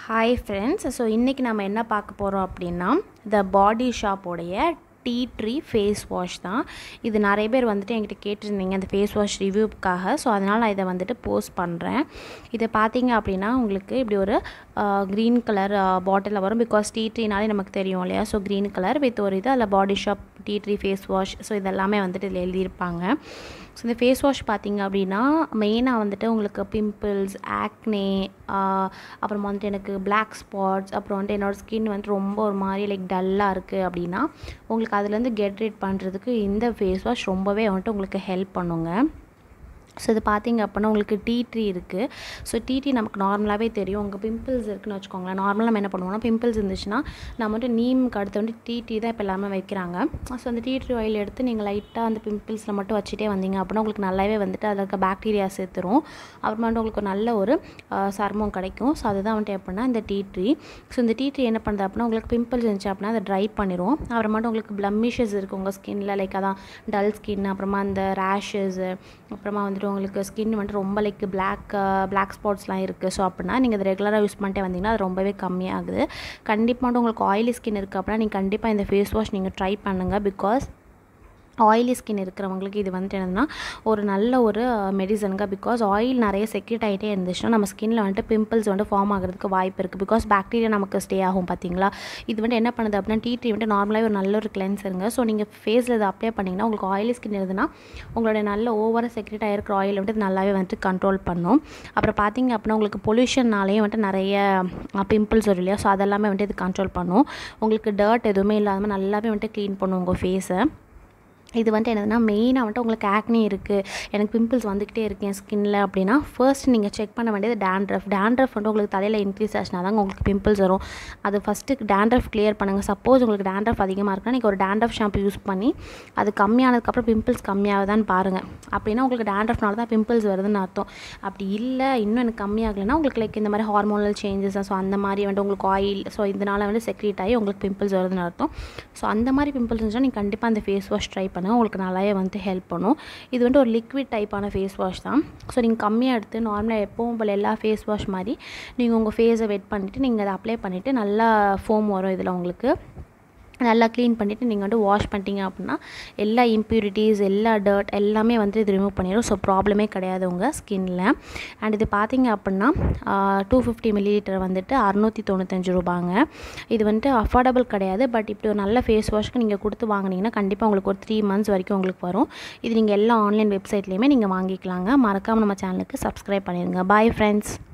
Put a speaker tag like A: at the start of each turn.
A: hi friends so இன்றைக்கி நம்ம என்ன பார்க்க போகிறோம் அப்படின்னா த பாடி ஷாப்போடைய டீ ட்ரீ ஃபேஸ் வாஷ் தான் இது நிறைய பேர் வந்துட்டு என்கிட்ட கேட்டிருந்தீங்க அந்த ஃபேஸ் வாஷ் ரிவ்யூக்காக ஸோ அதனால் நான் இதை வந்துட்டு போஸ்ட் பண்ணுறேன் இதை பார்த்தீங்க அப்படின்னா உங்களுக்கு இப்படி ஒரு க்ரீன் கலர் பாட்டிலில் வரும் பிகாஸ் டீ ட்ரீனாலே நமக்கு தெரியும் இல்லையா ஸோ க்ரீன் கலர் வித் ஒரு இது அதில் Body Shop tea tree face wash so இதெல்லாமே வந்துட்டு இதில் எழுதியிருப்பாங்க ஸோ இந்த ஃபேஸ் வாஷ் பார்த்தீங்க அப்படின்னா மெயினாக வந்துட்டு உங்களுக்கு பிம்பிள்ஸ் ஆக்னே அப்புறம் வந்துட்டு எனக்கு பிளாக் ஸ்பாட்ஸ் அப்புறம் வந்துட்டு என்னோடய ஸ்கின் வந்துட்டு ரொம்ப ஒரு மாதிரி லைக் டல்லாக இருக்குது அப்படின்னா உங்களுக்கு அதுலேருந்து கெட் ரேட் பண்ணுறதுக்கு இந்த ஃபேஸ் வாஷ் ரொம்பவே வந்துட்டு உங்களுக்கு ஹெல்ப் பண்ணுங்க ஸோ இது பார்த்தீங்க அப்படின்னா உங்களுக்கு டீ ட்ரீ இருக்குது ஸோ டீ ட்ரீ நமக்கு நார்மலாகவே தெரியும் உங்கள் பிம்பிள்ஸ் இருக்குன்னு வச்சுக்கோங்களேன் நார்மலாக நம்ம என்ன பண்ணுவோம்னா பிம்பிள்ஸ் இருந்துச்சுன்னா நம்ம வந்துட்டு நீமுக்கு அடுத்து வந்து டீ ட்ரீ தான் இப்போ எல்லாமே வைக்கிறாங்க ஸோ அந்த டீ ட்ரீ ஆயில் எடுத்து நீங்கள் லைட்டாக அந்த பிம்பிள்ஸில் மட்டும் வச்சுட்டே வந்தீங்க அப்படின்னா உங்களுக்கு நல்லாவே வந்துட்டு அதில் இருக்க பாக்டீரியா சேர்த்துரும் அப்புறமா வந்து உங்களுக்கு நல்ல ஒரு சர்மம் கிடைக்கும் ஸோ அதுதான் வந்துட்டு எப்படின்னா இந்த டீ ட்ரீ ஸோ இந்த டீ ட்ரீ என்ன பண்ணுறது அப்படின்னா உங்களுக்கு பிம்பிள்ஸ் இருந்துச்சு அப்படின்னா அதை ட்ரை பண்ணிடும் அப்புறமாட்டு உங்களுக்கு ப்ளம்மிஷஸ் இருக்குது உங்கள் ஸ்கின்னில் லைக் அதான் டல் ஸ்கின் அப்புறமா அந்த ரேஷஸ் அப்புறமா வந்துட்டு உங்களுக்கு ஸ்கின் வந்துட்டு ரொம்ப லைக் பிளாக் பிளாக் ஸ்பாட்ஸ்லாம் இருக்குது ஸோ அப்படின்னா நீங்கள் அதை ரெகுலராக யூஸ் பண்ணிட்டே வந்தீங்கன்னா அது ரொம்பவே கம்மியாகுது கண்டிப்பாக வந்துட்டு உங்களுக்கு ஆயிலி ஸ்கின் இருக்குது அப்படின்னா நீங்கள் கண்டிப்பாக இந்த ஃபேஸ் வாஷ் நீங்கள் ட்ரை பண்ணுங்கள் பிகாஸ் ஆயிலி ஸ்கின் இருக்கிறவங்களுக்கு இது வந்துட்டு என்னதுன்னா ஒரு நல்ல ஒரு மெடிசனுங்க பிகாஸ் ஆயில் நிறைய செக்ரெட் ஆகிட்டே இருந்துச்சுன்னா நம்ம ஸ்கின்னில் வந்துட்டு பிம்பிள்ஸ் வந்துட்டு ஃபார்ம் ஆகிறதுக்கு வாய்ப்பு இருக்குது பிகாஸ் பாக்டீரியா நமக்கு ஸ்டே ஆகும் பார்த்தீங்களா இது வந்துட்டு என்ன பண்ணுது அப்படின்னா டீ ட்ரீ வந்துட்டு நார்மலாகவே ஒரு நல்ல ஒரு கிளென்சருங்க ஸோ நீங்கள் ஃபேஸில் இதை அப்ளை பண்ணிங்கன்னா உங்களுக்கு ஆயிலி ஸ்கின் இருந்ததுன்னா உங்களோட நல்ல ஓவராக செக்ரெட் ஆகிருக்கிற ஆயில் வந்துட்டு நல்லாவே வந்துட்டு கண்ட்ரோல் பண்ணும் அப்புறம் பார்த்தீங்க அப்படின்னா உங்களுக்கு பொல்யூஷன்னாலேயும் வந்துட்டு நிறைய பிம்பிள்ஸ் வரும் இல்லையா ஸோ அதெல்லாமே வந்துட்டு இது கண்ட்ரோல் பண்ணும் உங்களுக்கு டர்ட் எதுவுமே இல்லாமல் நல்லாவே வந்துட்டு க்ளீன் பண்ணும் உங்கள் ஃபேஸை இது வந்துட்டு என்னதுன்னா மெயினாக வந்துட்டு உங்களுக்கு ஆக்னி இருக்குது எனக்கு பிம்பிள்ஸ் வந்துக்கிட்டே இருக்கு என் ஸ்கின்னில் அப்படின்னா ஃபர்ஸ்ட் நீங்கள் செக் பண்ண வேண்டியது டேண்ட்ரஃப் டேண்ட்ரஃப் வந்துட்டு உங்களுக்கு தலையில் இன்க்ரீஸ் ஆச்சுனா தாங்க உங்களுக்கு பிம்பிள்ஸ் வரும் அது ஃபஸ்ட்டு டேண்ட்ரஃப் கிளியர் பண்ணுங்கள் சப்போஸ் உங்களுக்கு டேண்ட்ரஃப் அதிகமாக இருக்குன்னா நீங்கள் ஒரு டேண்ட்ரஃப் ஷாம்பு யூஸ் பண்ணி அது கம்மியானதுக்கப்புறம் பிம்பிள்ஸ் கம்மியாகுதான்னு பாருங்கள் அப்படின்னா உங்களுக்கு டேண்ட்ரஃப்னால தான் பிம்பிள்ஸ் வருதுன்னு அர்த்தம் அப்படி இல்லை இன்னும் எனக்கு கம்மியாகலைன்னா உங்களுக்கு லைக் இந்த மாதிரி ஹார்மோனல் சேஞ்சஸ் ஸோ அந்த மாதிரி வந்துட்டு உங்களுக்கு ஆயில் ஸோ இதனால் வந்து செக்ரேட் ஆகி உங்களுக்கு பிம்பிள்ஸ் வருதுன்னு அர்த்தம் ஸோ அந்த மாதிரி பிம்பிள்ஸ் இருந்துச்சுன்னா நீங்கள் கண்டிப்பாக அந்த ஃபேஸ் வாஷ் ட்ரை பண்ணுங்கள் உங்களுக்கு நல்லாவே வந்து ஹெல்ப் பண்ணும் இது வந்துட்டு ஒரு லிக்விட் டைப்பான ஃபேஸ் வாஷ் தான் ஸோ நீங்கள் கம்மியாக எடுத்து நார்மலாக எப்பவும் போல் எல்லா ஃபேஸ் வாஷ் மாதிரி நீங்கள் உங்கள் ஃபேஸை வெட் பண்ணிவிட்டு நீங்கள் அதை அப்ளை பண்ணிவிட்டு நல்லா ஃபோம் வரும் இதில் உங்களுக்கு நல்லா க்ளீன் பண்ணிவிட்டு நீங்கள் வந்து வாஷ் பண்ணிட்டீங்க அப்படின்னா எல்லா இம்ப்யூரிட்டிஸ் எல்லா டர்ட் எல்லாமே வந்து இது ரிமூவ் பண்ணிடும் ஸோ ப்ராப்ளமே கிடையாது உங்கள் ஸ்கின்னில் அண்ட் இது பார்த்தீங்க அப்படின்னா டூ ஃபிஃப்டி மில்லிலிட்டர் வந்துட்டு அறநூற்றி தொண்ணூத்தஞ்சு ரூபாங்க இது வந்துட்டு அஃபோர்டபுள் கிடையாது பட் இப்படி ஒரு நல்ல ஃபேஸ் வாஷ்க்கு நீங்கள் கொடுத்து வாங்கினீங்கன்னா கண்டிப்பாக உங்களுக்கு ஒரு த்ரீ மந்த்ஸ் வரைக்கும் உங்களுக்கு வரும் இது நீங்கள் எல்லா ஆன்லைன் வெப்சைட்லேயுமே நீங்கள் வாங்கிக்கலாங்க மறக்காமல் நம்ம சேனலுக்கு சப்ஸ்கிரைப் பண்ணிடுங்க பாய் ஃப்ரெண்ட்ஸ்